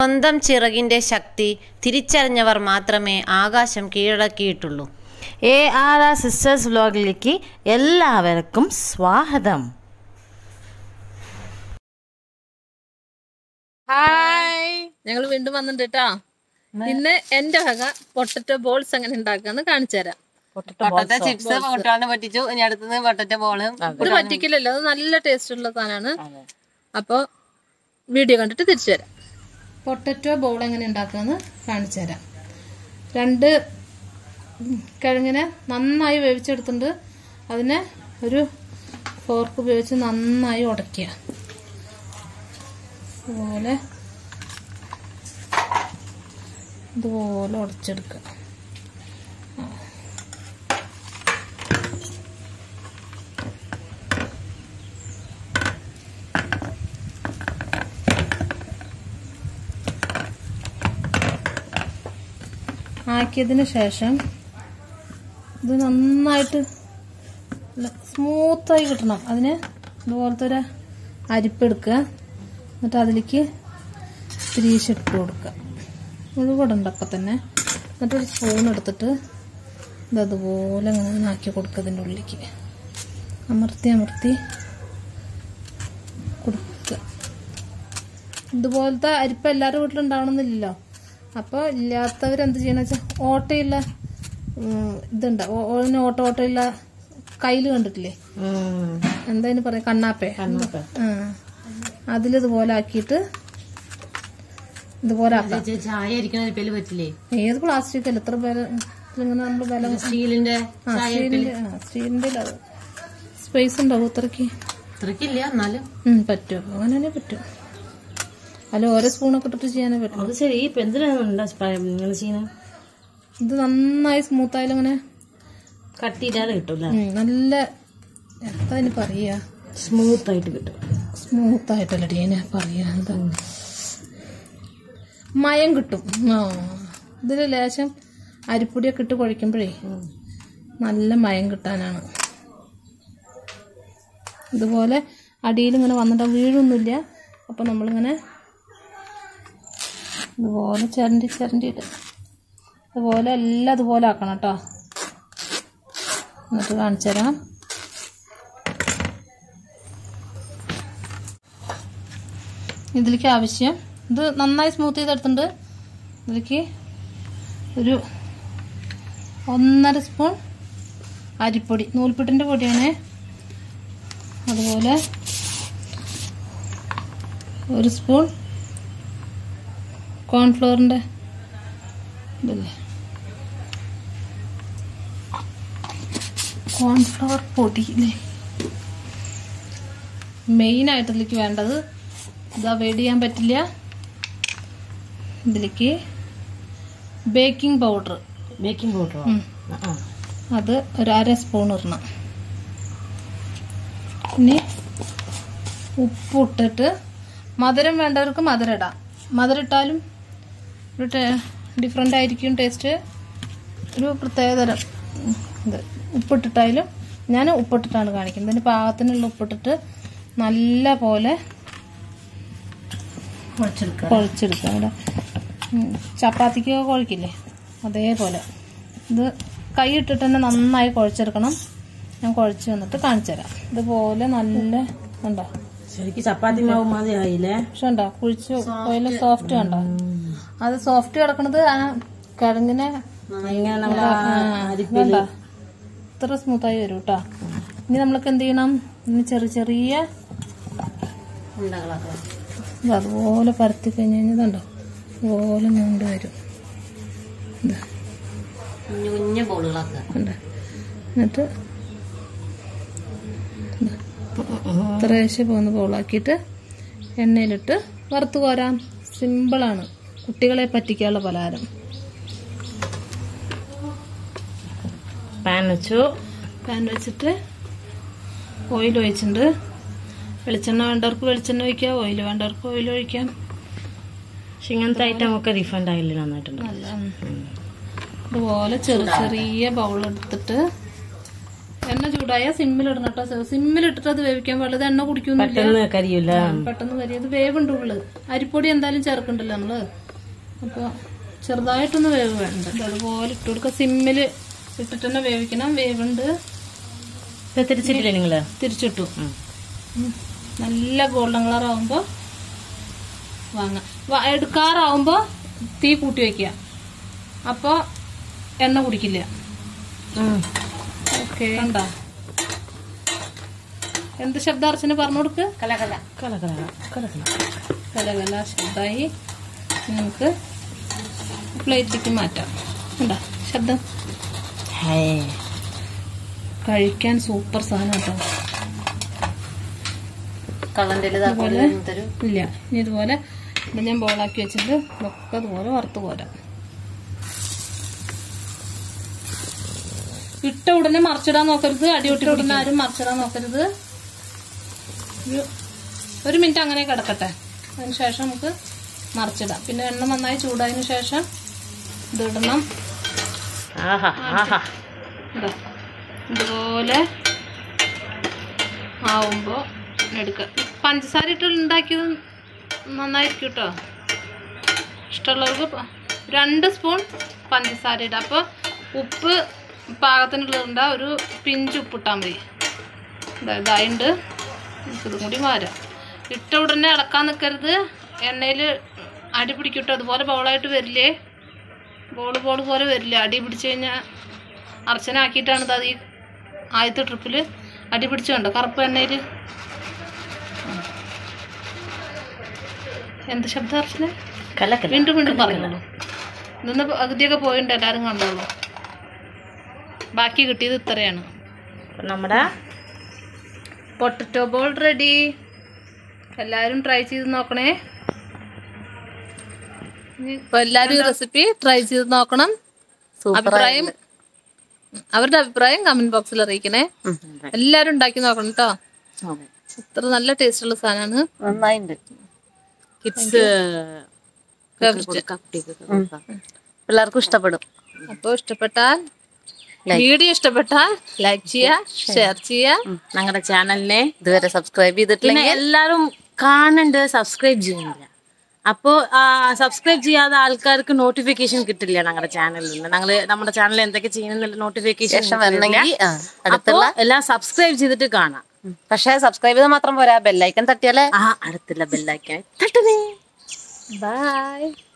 സ്വന്തം ചിറകിന്റെ ശക്തി തിരിച്ചറിഞ്ഞവർ മാത്രമേ ആകാശം കീഴടക്കിയിട്ടുള്ളൂ എ ആർ ആർ സിസ്റ്റേഴ്സ് വ്ലോഗിലേക്ക് എല്ലാവർക്കും സ്വാഗതം ഹായ് ഞങ്ങൾ വീണ്ടും വന്നിട്ടുണ്ട് കേട്ടോ ഇന്ന് എന്റെ വക പൊട്ടറ്റോ ബോൾസ് എങ്ങനെ ഉണ്ടാക്കാന്ന് കാണിച്ചു തരാം പൊട്ടറ്റോ ചിപ്സ് പൊട്ടാണ് പറ്റിച്ചു ഇനി അടുത്തത് പൊട്ടറ്റോ ബോള് ഇത് പറ്റിക്കില്ലല്ലോ അത് നല്ല ടേസ്റ്റ് ഉള്ള സാധനമാണ് അപ്പൊ വീഡിയോ കണ്ടിട്ട് തിരിച്ചു തരാം പൊട്ടറ്റോ ബോൾ എങ്ങനെ ഉണ്ടാക്കാന്ന് കാണിച്ചു തരാം രണ്ട് കിഴങ്ങിനെ നന്നായി വേവിച്ചെടുത്തിട്ടുണ്ട് അതിനെ ഒരു ഫോർക്ക് ഉപയോഗിച്ച് നന്നായി ഉടയ്ക്കുക ഇതുപോലെ ഇതുപോലെ ഉടച്ചെടുക്കുക ആക്കിയതിന് ശേഷം ഇത് നന്നായിട്ട് സ്മൂത്തായി കിട്ടണം അതിന് ഇതുപോലത്തെ ഒരു അരിപ്പെടുക്കുക എന്നിട്ട് അതിലേക്ക് തിരീശ് ഇട്ട് കൊടുക്കുക ഇത് കൂടണ്ട അപ്പം തന്നെ എന്നിട്ട് ഒരു സ്പൂൺ എടുത്തിട്ട് ഇത് അതുപോലെ അങ്ങനെ ആക്കി കൊടുക്കുക ഇതിൻ്റെ ഉള്ളിലേക്ക് അമർത്തി അമർത്തി കൊടുക്കുക ഇതുപോലത്തെ അരിപ്പ എല്ലാവരുടെ വീട്ടിലുണ്ടാവണമെന്നില്ലല്ലോ അപ്പോൾ ഇല്ലാത്തവരെന്ത് ചെയ്യണമെന്ന് വെച്ചാൽ ഓട്ടയുള്ള ഉം, ഇതുണ്ട് ഓ- ഓ- ഓട്ട ഓട്ടയുള്ള കയ്യിൽ കണ്ടിട്ടില്ലേ എന്താ ഇതിന് പറയാ കണ്ണാപ്പേ ആ അതിലിതുപോലെ ആക്കിയിട്ട് ഇതുപോലെ ആക്കാം ചായ ഇരിക്കുന്ന ഒരു പേര് പറ്റില്ലേ ഏത് പ്ലാസ്റ്റിക് അല്ല എത്ര പേര് ഇങ്ങനെ നമ്മൾ വില സ്റ്റീലിന്റെ ആ സ്റ്റീലിന്റെ ആ സ്റ്റീലിന്റെ അത് സ്പേസ് ഉണ്ടാവും ഇത്രയ്ക്ക് ഇത്രക്കില്ല എന്നാലും ഉം, പറ്റും അപ്പൊ അങ്ങനെ തന്നെ പറ്റും അല്ല ഓരോ സ്പൂണൊക്കെ ഇട്ടിട്ട് ചെയ്യാനേ പറ്റും അത് ശരി ഇപ്പൊ എന്തിനാണ് നിങ്ങൾ ചെയ്യുന്നത് ഇത് നന്നായി സ്മൂത്ത് ആയാലും അങ്ങനെ കട്ടിയില്ലാതെ കിട്ടൂല ഉം, നല്ല എന്താ അതിന് പറയാ സ്മൂത്ത് ആയിട്ട് കിട്ടും സ്മൂത്ത് ആയിട്ടല്ലേ ഞാൻ പറയാ എന്താ മയം കിട്ടും ആ ഇതിൽ ലേശം അരിപ്പൊടിയൊക്കെ ഇട്ട് കുഴയ്ക്കുമ്പോഴേ നല്ല മയം കിട്ടാനാണ് ഇതുപോലെ അടിയിൽ ഇങ്ങനെ വന്നിട്ട് വീഴൊന്നുമില്ല അപ്പം നമ്മളിങ്ങനെ ഇതുപോലെ ചിരണ്ടി ചിരണ്ടിയിട്ട് അതുപോലെ എല്ലാം അതുപോലെ ആക്കണം കേട്ടോ എന്നിട്ട് കാണിച്ചു തരാം ഇതിലേക്ക് ആവശ്യം ഇത് നന്നായി സ്മൂത്ത് ചെയ്തെടുത്തിട്ടുണ്ട് ഇതിലേക്ക് ഒരു ഒന്നര സ്പൂൺ അരിപ്പൊടി നൂൽപ്പൊട്ടിൻ്റെ പൊടിയാണ് അതുപോലെ ഒരു സ്പൂൺ കോൺഫ്ലോറിൻ്റെ ഇതല്ലേ കോൺഫ്ലവർ പൊടി ഇല്ലേ മെയിനായിട്ട് ഇതിലേക്ക് വേണ്ടത് ഇത് അവോയ്ഡ് ചെയ്യാൻ പറ്റില്ല ഇതിലേക്ക് ബേക്കിംഗ് പൗഡർ ബേക്കിംഗ് പൗഡറോ അത് ഒരു അര സ്പൂൺ ഇടണം ഇനി ഉപ്പ് ഇട്ടിട്ട് മധുരം വേണ്ടവർക്ക് മധുരം ഇടാം മധുരം ഇട്ടാലും ഒരു ഡിഫറെൻ്റ് ആയിരിക്കും ടേസ്റ്റ് ഒരു പ്രത്യേകതരം ഉം, ഇത് ഉപ്പിട്ടിട്ടായാലും ഞാൻ ഉപ്പിട്ടിട്ടാണ് കാണിക്കുന്നത് ഇതിന് പാകത്തിനുള്ള ഉപ്പിട്ടിട്ട് നല്ല പോലെ കുഴച്ചെടുക്കുക കുഴച്ചെടുക്കുക അവിടെ ഉം, ചപ്പാത്തിക്ക് കുഴക്കില്ലേ അതേപോലെ ഇത് കൈ ഇട്ടിട്ട് തന്നെ നന്നായി കുഴച്ചെടുക്കണം ഞാൻ കുഴച്ച് വന്നിട്ട് കാണിച്ചു തരാം ഇതുപോലെ നല്ല ഉണ്ടോ ശരിക്കും ചപ്പാത്തി മാവ് മാതിരി ആയില്ലേ പക്ഷെ ഉണ്ടോ കുഴിച്ച് ഓയില് സോഫ്റ്റ് കണ്ടോ അത് സോഫ്റ്റ് കിടക്കണത് ആ കിഴങ്ങിനെ ഇങ്ങനെ നമ്മളെ കണ്ടോ ഇത്ര സ്മൂത്തായി വരും കേട്ടോ ഇനി നമ്മൾക്ക് എന്ത് ചെയ്യണം ഇനി ചെറിയ ചെറിയ ഇത് അതുപോലെ പരത്തി കഴിഞ്ഞ് കഴിഞ്ഞാൽ ഇതുണ്ടോ അതുപോലെ നീണ്ടു വരും ഇതാ കുഞ്ഞു കുഞ്ഞു ബോളുകളൊക്കെ ഉണ്ട് എന്നിട്ട് ഇത്രേശ്ശെ പോകുന്ന ബോളാക്കിയിട്ട് എണ്ണയിലിട്ട് വറുത്ത് കോരാം സിമ്പിളാണ് കുട്ടികളെ പറ്റിക്കാനുള്ള പലഹാരം പാൻ വെച്ചു പാൻ വെച്ചിട്ട് ഓയിൽ ഒഴിച്ചിട്ടുണ്ട് വെളിച്ചെണ്ണ വേണ്ടവർക്ക് വെളിച്ചെണ്ണ ഒഴിക്കാം ഓയിൽ വേണ്ടവർക്ക് ഓയിൽ ഒഴിക്കാം പക്ഷെ ഇങ്ങനത്തെ ഐറ്റം ഒക്കെ റീഫണ്ട് ആയില്ലേ നന്നായിട്ടുണ്ട് നല്ല ഉം. ഇതുപോലെ ചെറിയ ചെറിയ ബൗൾ എടുത്തിട്ട് എണ്ണ ചൂടായ സിമ്മിലിടണം കേട്ടോ സിമ്മിലിട്ടിട്ട് അത് വേവിക്കാൻ പാടില്ല എണ്ണ കുടിക്കൊന്നുമില്ല പെട്ടെന്ന് കരിയൂല പെട്ടെന്ന് കരിയത് വേവുണ്ട് ഉള്ളു അരിപ്പൊടി എന്തായാലും ചേർക്കണ്ടല്ലോ നമ്മള് അപ്പൊ ചെറുതായിട്ടൊന്ന് വേവ് വേണ്ട ഇത് അതുപോലെ ഇട്ട് കൊടുക്കുക സിമ്മില് ഇട്ടിട്ട് തന്നെ വേവിക്കണം വേവുണ്ട് ഇപ്പൊ തിരിച്ചിട്ടില്ലേ നിങ്ങള് തിരിച്ചിട്ടു ഉം. നല്ല ഗോൾഡൻ കളർ ആവുമ്പോ വാങ്ങാം വ- എടുക്കാറാവുമ്പോ തീ കൂട്ടി വെക്കുക അപ്പൊ എണ്ണ കുടിക്കില്ല ഓക്കെ കണ്ടോ എന്ത് ശബ്ദം അർച്ചന പറഞ്ഞു കൊടുക്ക് കല കല കലകല കലകല കലകല ശബ്ദമായി നിങ്ങൾക്ക് പ്ലേറ്റിലേക്ക് മാറ്റാം കണ്ടോ ശബ്ദം ഹേ കഴിക്കാൻ സൂപ്പർ സാധനം കേട്ടോ കള്ളന്റെ അതുപോലെ തരും ഇല്ല ഇനി ഇതുപോലെ ഇത് ഞാൻ ബോളാക്കി വെച്ചിട്ട് ഒക്കെ അതുപോലെ വറുത്ത് പോരാം ഇട്ട ഉടനെ മറിച്ചിടാൻ നോക്കരുത് അടിയൊട്ടി ഉടനെ ആരും മറിച്ചിടാൻ നോക്കരുത് ഒരു ഒരു മിനിറ്റ് അങ്ങനെ കിടക്കട്ടെ അതിന് ശേഷം നമുക്ക് മറിച്ചിടാം പിന്നെ എണ്ണ നന്നായി ചൂടായതിനു ശേഷം ഇതിടണം ആഹാ ആഹാ ഇതാ ഇതുപോലെ ആവുമ്പോ എടുക്കുക പഞ്ചസാര ഇട്ട് ഉണ്ടാക്കിയത് നന്നായിരിക്കും കേട്ടോ ഇഷ്ടമുള്ളവർക്ക് പ- രണ്ട് സ്പൂൺ പഞ്ചസാര ഇടുക അപ്പോൾ ഉപ്പ് പാകത്തിനുള്ളതുണ്ട ഒരു പിഞ്ച് ഉപ്പിട്ടാൽ മതി ഇതാ ഇതായിണ്ട് ഇതും കൂടി മാറാം ഇട്ട ഉടനെ ഇളക്കാൻ നിൽക്കരുത് എണ്ണയിൽ അടി പിടിക്കട്ടോ അതുപോലെ ബോളായിട്ട് വരില്ലേ ബോള് ബോള് പോലെ വരില്ല അടി പിടിച്ചു കഴിഞ്ഞാൽ അർച്ചനാക്കിയിട്ടാണ് ഇത് ഈ ആദ്യത്തെ ട്രിപ്പിൽ അടി പിടിച്ചു കണ്ടോ കറുപ്പ് എണ്ണയിൽ എന്ത് ശബ്ദം അർച്ചന കലകല വീണ്ടും വീണ്ടും പറഞ്ഞോളൂ ഇന്ന് പകുതിയൊക്കെ പോയിട്ടുണ്ട് എല്ലാവരും കണ്ടോളൂ ബാക്കി കിട്ടിയത് ഇത്രയാണ് അപ്പൊ നമ്മുടെ പൊട്ടറ്റോ ബോൾ റെഡി എല്ലാവരും ട്രൈ ചെയ്ത് നോക്കണേ ഇപ്പൊ എല്ലാവരും ഈ റെസിപ്പി ട്രൈ ചെയ്ത് നോക്കണം അഭിപ്രായം അവരുടെ അഭിപ്രായം കമന്റ് ബോക്സിൽ അറിയിക്കണേ എല്ലാരും ഉണ്ടാക്കി നോക്കണം കേട്ടോ അത്ര നല്ല ടേസ്റ്റ് ഉള്ള സാധനമാണ് നന്നായിണ്ട് കിഡ്സ് പിള്ളേർക്കും ഇഷ്ടപ്പെടും അപ്പൊ ഇഷ്ടപ്പെട്ടാൽ വീഡിയോ ഇഷ്ടപ്പെട്ടാൽ ലൈക്ക് ചെയ്യുക ഷെയർ ചെയ്യുക ഞങ്ങളുടെ ചാനലിനെ ഇതുവരെ സബ്സ്ക്രൈബ് ചെയ്തിട്ടില്ല പിന്നെ എല്ലാരും കാണുന്നുണ്ട് സബ്സ്ക്രൈബ് ചെയ്യുന്നില്ല അപ്പോൾ സബ്സ്ക്രൈബ് ചെയ്യാത്ത ആൾക്കാർക്ക് നോട്ടിഫിക്കേഷൻ കിട്ടില്ല ഞങ്ങളുടെ ചാനലിൽ നിന്ന് ഞങ്ങള് നമ്മുടെ ചാനലിൽ എന്തൊക്കെ ചെയ്യുന്നുള്ള നോട്ടിഫിക്കേഷൻ ശേഷം വരണമെങ്കിൽ ആ, അപ്പോൾ അടുത്തുള്ള എല്ലാം സബ്സ്ക്രൈബ് ചെയ്തിട്ട് കാണാം പക്ഷേ സബ്സ്ക്രൈബ് ചെയ്താൽ മാത്രം പോരാ ബെല്ലൈക്കൻ തട്ടിയാലേ ആ അടുത്തുള്ള ബെല്ലൈക്കാൻ തട്ടുന്നേ ബൈ